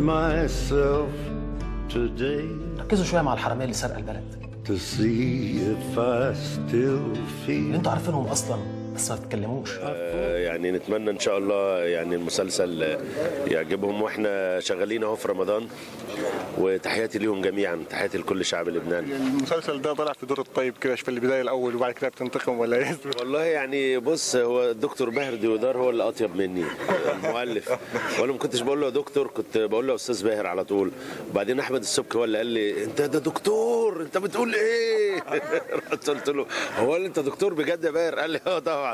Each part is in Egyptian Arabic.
myself today ركزوا شويه مع الحراميه اللي سرق البلد to see if I still اللي feel انتوا عارفينهم اصلا بس ما بتتكلموش يعني نتمنى ان شاء الله يعني المسلسل يعجبهم واحنا شغالين اهو في رمضان وتحياتي ليهم جميعا تحياتي لكل شعب لبنان المسلسل ده طلع في دور الطيب كده في البدايه الاول وبعد كده بتنتقم ولا ايه؟ والله يعني بص هو الدكتور باهر ديودار هو اللي اطيب مني المؤلف وانا ما كنتش بقول له يا دكتور كنت بقول له يا استاذ باهر على طول وبعدين احمد السبكي هو اللي قال لي انت ده دكتور انت بتقول ايه رحت قلت له هو اللي انت دكتور بجد يا باهر قال لي اه طبعا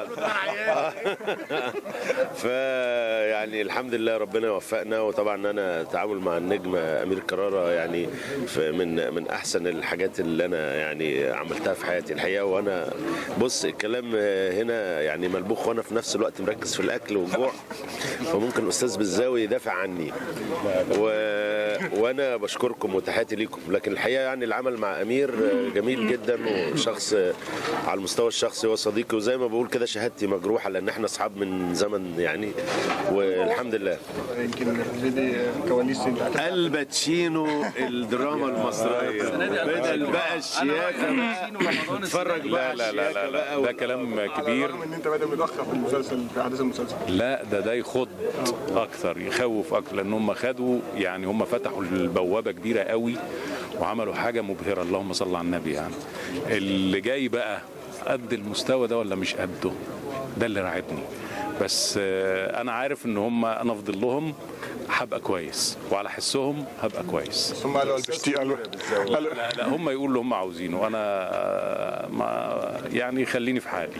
فيعني الحمد لله ربنا وفقنا وطبعا انا التعامل مع النجم امير كرارة يعني في من من احسن الحاجات اللي انا يعني عملتها في حياتي الحقيقه وانا بص الكلام هنا يعني ملبوخ وانا في نفس الوقت مركز في الاكل والجوع فممكن الاستاذ بالزاوي يدافع عني و... وانا بشكركم وتحياتي ليكم لكن الحقيقه يعني العمل مع امير جميل جدا وشخص على المستوى الشخصي هو صديقي وزي ما بقول كده شهادتي مجروحه لان احنا اصحاب من زمن يعني والحمد لله يمكن دي كواليس الباتشينو الدراما المصريه بدل بقى الشياكه بقى اتفرج بقى لا لا لا لا, لا ده كلام كبير رغم ان انت بادئ متاخر في المسلسل في احداث المسلسل لا ده ده يخض اكثر يخوف اكثر لان هم خدوا يعني هم فتحوا البوابه كبيره قوي وعملوا حاجه مبهره اللهم صل على النبي يعني اللي جاي بقى قد المستوى ده ولا مش قده ده اللي راعبني بس آه، انا عارف ان هم انا في ظلهم هبقى كويس وعلى حسهم هبقى كويس ثم قالوا البشتي قالوا قالوا لا لا هم يقولوا اللي هم عاوزينه انا آه، ما يعني خليني في حالي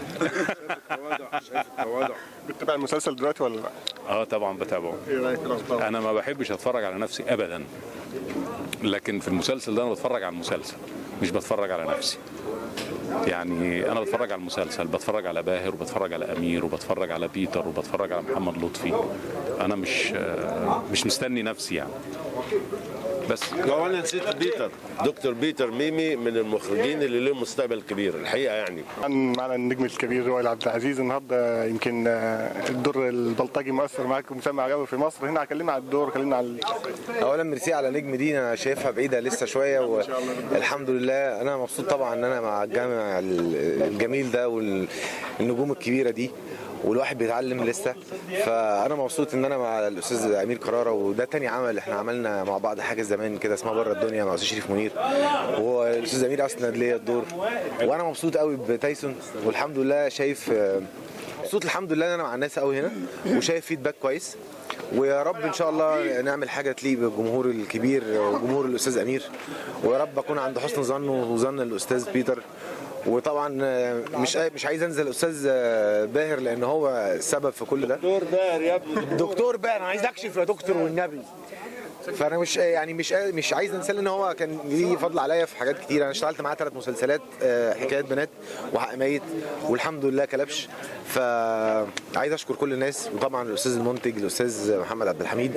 بتتابع المسلسل دلوقتي ولا لا؟ اه طبعا بتابعه ايه رايك في الاخبار؟ انا ما بحبش اتفرج على نفسي ابدا لكن في المسلسل ده انا بتفرج على المسلسل مش بتفرج على نفسي يعني انا بتفرج على المسلسل بتفرج على باهر وبتفرج على امير وبتفرج على بيتر وبتفرج على محمد لطفي انا مش آه، مش مستني نفسي يعني بس لو انا نسيت بيتر دكتور بيتر ميمي من المخرجين اللي لهم مستقبل كبير الحقيقه يعني عن معنا النجم الكبير وائل عبد العزيز النهارده يمكن آه، الدور البلطجي مؤثر معاك ومسمع قوي في مصر هنا كلمنا على الدور كلمنا على اولا ميرسي على نجم دي انا شايفها بعيده لسه شويه والحمد لله انا مبسوط طبعا ان انا مع الجامع الجميل ده والنجوم الكبيره دي والواحد بيتعلم لسه فانا مبسوط ان انا مع الاستاذ امير كراره وده تاني عمل احنا عملنا مع بعض حاجه زمان كده اسمها بره الدنيا مع الاستاذ شريف منير وهو الاستاذ امير اسند ليا الدور وانا مبسوط قوي بتايسون والحمد لله شايف مبسوط الحمد لله ان انا مع الناس قوي هنا وشايف فيدباك كويس ويا رب ان شاء الله نعمل حاجه تليق بالجمهور الكبير وجمهور الاستاذ امير ويا رب اكون عند حسن ظنه وظن الاستاذ بيتر وطبعا آه، مش مش عايز انزل الاستاذ آه، باهر لان هو السبب في كل ده دكتور باهر يا ابني دكتور باهر انا عايز اكشف يا دكتور والنبي فانا مش يعني مش مش عايز انسى ان هو كان ليه فضل عليا في حاجات كتير انا اشتغلت معاه ثلاث مسلسلات آه، حكايات بنات وحق ميت والحمد لله كلبش فعايز اشكر كل الناس وطبعا الاستاذ المنتج الاستاذ محمد عبد الحميد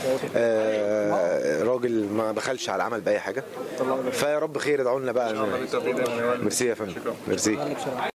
آه، راجل ما بخلش على العمل باي حاجه فيا رب خير ادعوا لنا بقى ميرسي يا فندم ميرسي